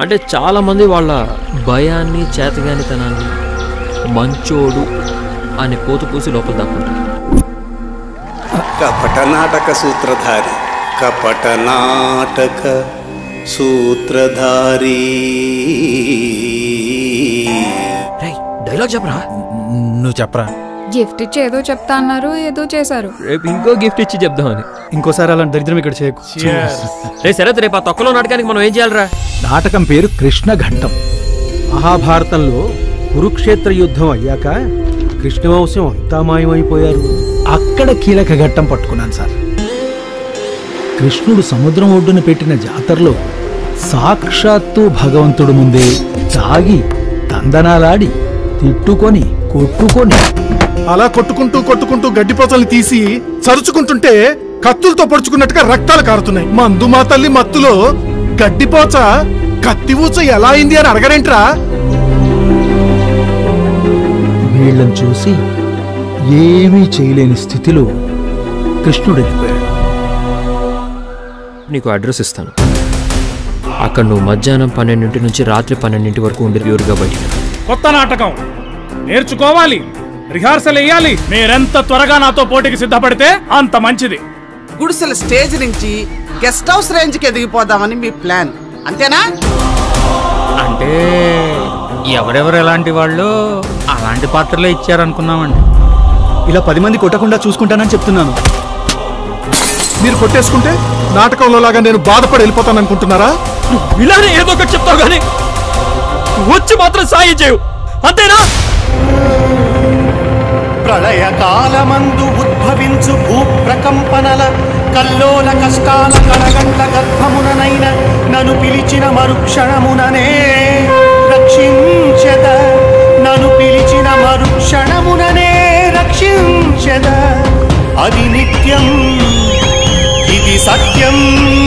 అంటే చాలామంది వాళ్ళ భయాన్ని చేతగానితనాన్ని మంచోడు అనే పోతు పూసి లోపల దాక్కుంటారు కపట నాటక సూత్రధారి కపట నాటక సూత్రధారి రేయ్ డైలాగ్ చెప్పరా నువ్వు చెప్పరా గిఫ్ట్ ఇచ్చి ఏదో చెప్తా అన్నారు ఏదో చేశారు రేపు ఇంకో గిఫ్ట్ ఇచ్చి చెప్దామని ఇంకోసారి అలాంటి దరిద్రం ఇక్కడ చేయకు రే సరే రేపు ఆ తొక్కలో నాటకానికి మనం ఏం చేయాలరా నాటకం పేరు కృష్ణ ఘట్టం మహాభారతంలో కురుక్షేత్ర యుద్ధం అయ్యాక కృష్ణవంశం అంతా మాయమైపోయారు అక్కడ కీలక ఘట్టం పట్టుకున్నాను సార్ కృష్ణుడు సముద్రం ఒడ్డున పెట్టిన జాతరలో సాక్షాత్తు భగవంతుడు ముందే తాగి తందనాలాడి తిట్టుకొని కొట్టుకొని అలా కొట్టుకుంటూ కొట్టుకుంటూ గడ్డిపోతల్ని తీసి చరుచుకుంటుంటే కత్తులతో పొడుచుకున్నట్టుగా రక్తాలు కారుతున్నాయి మందు మా తల్లి మత్తులో గడ్డిపోచ కత్తి ఊచ ఎలా అయింది అని అడగరేంట్రా వీళ్ళని చూసి ఏమీ చేయలేని స్థితిలో కృష్ణుడు వెళ్ళిపోయాడు నీకు అడ్రస్ ఇస్తాను అక్కడ నువ్వు మధ్యాహ్నం పన్నెండింటి నుంచి రాత్రి పన్నెండింటి వరకు ఉండి ప్యూర్గా బయటికి రా. కొత్త నాటకం నేర్చుకోవాలి రిహార్సల్ వేయాలి మీరెంత త్వరగా నాతో పోటీకి సిద్ధపడితే అంత మంచిది గుడిసెల స్టేజ్ నుంచి గెస్ట్ హౌస్ రేంజ్ కి ఎదిగిపోదామని మీ ప్లాన్ అంతేనా అంటే ఎవరెవరు ఎలాంటి వాళ్ళు అలాంటి పాత్రలే ఇచ్చారనుకున్నామండి ఇలా పది మంది కొట్టకుండా చూసుకుంటానని చెప్తున్నాను మీరు కొట్టేసుకుంటే నాటకంలో లాగా నేను బాధపడి వెళ్ళిపోతాను అనుకుంటున్నారా ఇలానే ఏదో ఒకటి చెప్తావు కానీ వచ్చి మాత్రం సాయం చేయవు అంతేనా ప్రళయ కాలమందు ఉద్భవించు భూ ప్రకంపనల కల్లోల కష్టాల కడగంట గర్భముననైన నన్ను పిలిచిన మరుక్షణముననే రక్షించద నన్ను పిలిచిన మరుక్షణముననే రక్షించద అది నిత్యం ఇది సత్యం